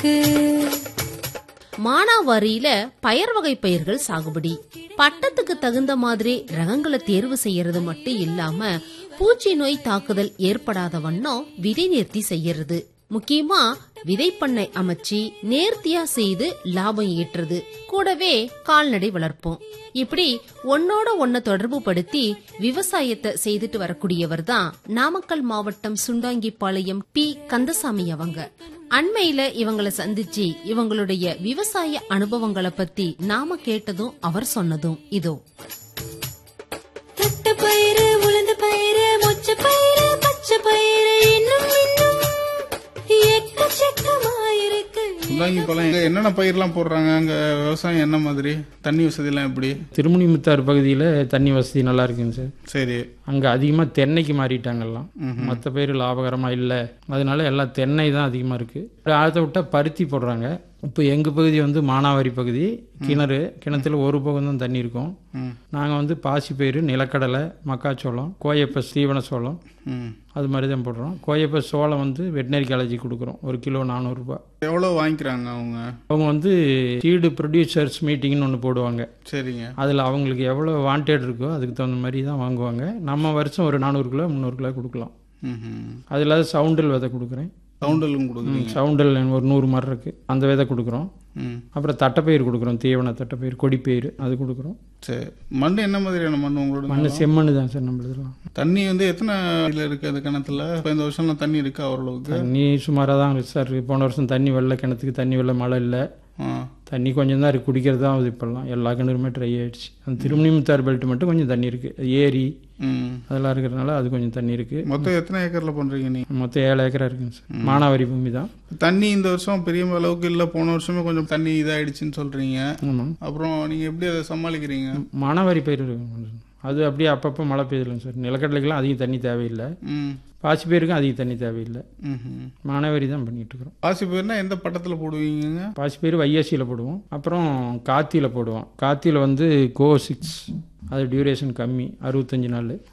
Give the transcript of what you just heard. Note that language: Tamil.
இருக்கு மானாவாரியில பயர் வகை பயிர்கள் சாகுபடி பட்டத்துக்கு தகுந்த மாதிரி ரகங்களை தேர்வு செய்யறது மட்டும் இல்லாம பூச்சி நோய் தாக்குதல் ஏற்படாத வண்ணம் விதை நேர்த்தி செய்யறது முக்கியமா விதைப்பண்ணை அமைச்சு நேர்த்தியா செய்து லாபம் ஈட்டுறது கூடவே கால்நடை வளர்ப்போம் இப்படி ஒன்னோட ஒன்ன தொடர்பு படுத்தி விவசாயத்தை செய்துட்டு வரக்கூடியவர் தான் நாமக்கல் மாவட்டம் சுண்டாங்கிப்பாளையம் பி கந்தசாமி அவங்க அண்மையில இவங்கள சந்திச்சு இவங்களுடைய விவசாய அனுபவங்களை பத்தி நாம கேட்டதும் அவர் சொன்னதும் இதோ தட்ட பயிறு உளுந்து பயிறு மொச்ச பயிறு பச்சை பயிறு இன்னும் இன்னும் எக்கச்சக்கமாயிருக்கு முள்ளங்கி பழம் எங்க என்னென்ன பயிர்லாம் போடுறாங்க அங்க விவசாயம் என்ன மாதிரி தண்ணி வசதிலாம் எப்படி திருமுனிமுத்தார் பகுதியில் தண்ணி வசதி நல்லா இருக்குங்க சார் சரி அங்கே அதிகமாக தென்னைக்கு மாறிட்டாங்கல்லாம் மற்ற பேர் லாபகரமாக இல்லை அதனால எல்லாம் தென்னை தான் அதிகமாக இருக்குது அதை விட்டால் பருத்தி போடுறாங்க இப்போ எங்கள் பகுதி வந்து மானாவாரி பகுதி கிணறு கிணத்துல ஒரு பக்கம் தான் தண்ணி இருக்கும் நாங்கள் வந்து பாசிப்பயிறு நிலக்கடலை மக்காச்சோளம் கோயப்ப ஸ்ரீவன சோளம் ம் அது மாதிரி தான் போடுறோம் கோயப்ப சோளம் வந்து வெட்டினரி காலேஜ் கொடுக்குறோம் ஒரு கிலோ நானூறுரூபா எவ்வளோ வாங்கிக்கிறாங்க அவங்க அவங்க வந்து சீடு ப்ரொடியூசர்ஸ் மீட்டிங்னு ஒன்று போடுவாங்க சரிங்க அதில் அவங்களுக்கு எவ்வளோ வாண்டட் இருக்கோ அதுக்கு தகுந்த மாதிரி தான் வாங்குவாங்க நம்ம வருஷம் ஒரு நானூறு கிலோ முந்நூறு கிலோ கொடுக்கலாம் ம் அது இல்லாத சவுண்டில் விதை கொடுக்குறேன் சவுண்டலும் கொடுக்குறீங்க சவுண்டில் ஒரு நூறு மரம் இருக்குது அந்த விதை கொடுக்குறோம் ம் அப்புறம் தட்டைப்பயிர் கொடுக்குறோம் தீவன தட்டைப்பயிர் கொடிப்பயிர் அது கொடுக்குறோம் சரி மண் என்ன மாதிரியான மண் உங்களோட மண்ணு செம்மண்ணு தான் சார் நம்மளதுலாம் தண்ணி வந்து எத்தனை இதில் இருக்குது அந்த கிணத்துல இப்போ இந்த வருஷம்லாம் தண்ணி இருக்கா ஓரளவுக்கு தண்ணி சுமாராக தான் இருக்கு சார் போன வருஷம் தண்ணி வெள்ள கிணத்துக்கு தண்ணி வெள்ள மழை இல்லை ஆ தண்ணி கொஞ்சம் தான் இருக்குது குடிக்கிறது தான் ஆகுது இப்போல்லாம் எல்லா கிணறுமே ட்ரை ஆயிடுச்சு அந்த திருமணிமுத்தார் பெல்ட் மட்டும் கொஞ்சம் தண்ணி இருக்குது ஏரி ம் அதெல்லாம் இருக்கிறதுனால அது கொஞ்சம் தண்ணி இருக்குது மொத்தம் எத்தனை ஏக்கரில் பண்ணுறீங்க நீ மொத்தம் ஏழு ஏக்கரா இருக்குங்க சார் மானாவாரி பூமி தான் தண்ணி இந்த வருஷம் பெரிய அளவுக்கு இல்லை போன வருஷமே கொஞ்சம் தண்ணி இதாயிடுச்சுன்னு சொல்கிறீங்க ஆமாம் அப்புறம் நீங்கள் எப்படி அதை சமாளிக்கிறீங்க மானாவாரி பயிர் இருக்குங்க சார். அது அப்படியே அப்பப்போ மழை பெய்யுதுலங்க சார் நிலக்கடலைக்கெல்லாம் அதிக தண்ணி தேவையில்லை ம் பாசி பயிருக்கும் அதிக தண்ணி தேவையில்லை ம் மானாவாரி தான் பண்ணிட்டு இருக்கிறோம் பாசி பயிர்னா எந்த பட்டத்தில் போடுவீங்கங்க பாசி பயிர் வையாசியில் போடுவோம் அப்புறம் காத்தியில் போடுவோம் காத்தியில் வந்து கோ சிக்ஸ் அது டியூரேஷன் கம்மி அறுபத்தஞ்சு நாள்